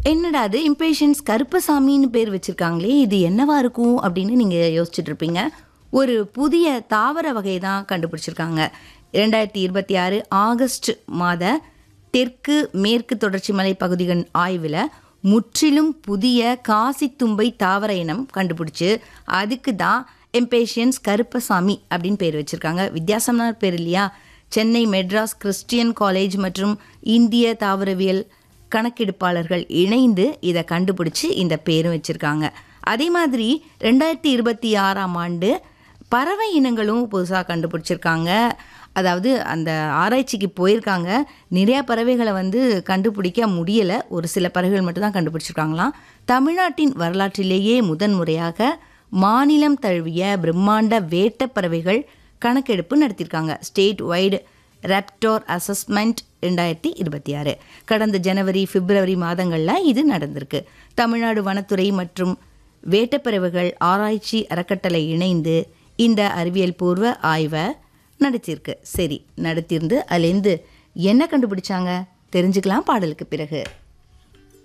என்னடா அது இம்பேஷன்ஸ் கருப்பசாமின்னு பேர் வச்சிருக்காங்களே இது என்னவா இருக்கும் அப்படின்னு நீங்கள் யோசிச்சுட்டு இருப்பீங்க ஒரு புதிய தாவர வகை தான் கண்டுபிடிச்சிருக்காங்க இரண்டாயிரத்தி இருபத்தி ஆறு ஆகஸ்ட் மாத தெற்கு மேற்கு தொடர்ச்சி மலை பகுதிகள் ஆய்வில் முற்றிலும் புதிய காசித்தும்பை தாவர இனம் கண்டுபிடிச்சு அதுக்கு தான் எம்பேஷியன்ஸ் கருப்பசாமி அப்படின்னு பேர் வச்சிருக்காங்க வித்தியாசமான பேர் இல்லையா சென்னை மெட்ராஸ் கிறிஸ்டியன் காலேஜ் மற்றும் இந்திய தாவரவியல் கணக்கெடுப்பாளர்கள் இணைந்து இதை கண்டுபிடிச்சு இந்த பேரும் வச்சிருக்காங்க அதே மாதிரி ரெண்டாயிரத்தி இருபத்தி ஆறாம் ஆண்டு பறவை இனங்களும் புதுசாக கண்டுபிடிச்சிருக்காங்க அதாவது அந்த ஆராய்ச்சிக்கு போயிருக்காங்க நிறையா பறவைகளை வந்து கண்டுபிடிக்க முடியலை ஒரு சில பறவைகள் மட்டும்தான் கண்டுபிடிச்சிருக்காங்களாம் தமிழ்நாட்டின் வரலாற்றிலேயே முதன்முறையாக மாநிலம் தழுவிய பிரம்மாண்ட வேட்டப் பறவைகள் கணக்கெடுப்பு நடத்தியிருக்காங்க ஸ்டேட் வைடு ரெப்டோர் அசஸ்மெண்ட் ரெண்டாயிரத்தி இருபத்தி ஆறு கடந்த ஜனவரி பிப்ரவரி மாதங்களில் இது நடந்திருக்கு தமிழ்நாடு வனத்துறை மற்றும் வேட்டப்பறவைகள் ஆராய்ச்சி அறக்கட்டளை இணைந்து இந்த அறிவியல் பூர்வ ஆய்வை நடத்தியிருக்கு சரி நடத்தியிருந்து அதுலேருந்து என்ன கண்டுபிடிச்சாங்க தெரிஞ்சுக்கலாம் பாடலுக்கு பிறகு